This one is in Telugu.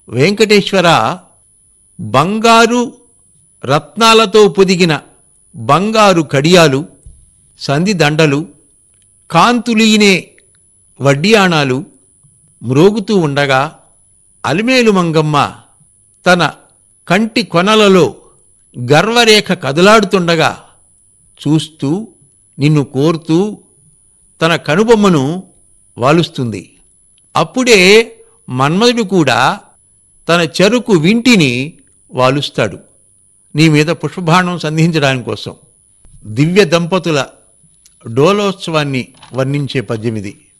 వెంకటేశ్వర బంగారు రత్నాలతో పొదిగిన బంగారు కడియాలు సంధి దండలు కాంతులీనే వడ్డియాణాలు మ్రోగుతూ ఉండగా అలిమేలు మంగమ్మ తన కంటి కొనలలో గర్వరేఖ కదలాడుతుండగా చూస్తూ నిన్ను కోరుతూ తన కనుబొమ్మను వాలుస్తుంది అప్పుడే మన్మధుడు కూడా తన చెరుకు వింటిని వాలుస్తాడు నీ మీద పుష్పబాణం సంధించడానికి కోసం దివ్య దంపతుల డోలోత్సవాన్ని వర్ణించే పద్యమిది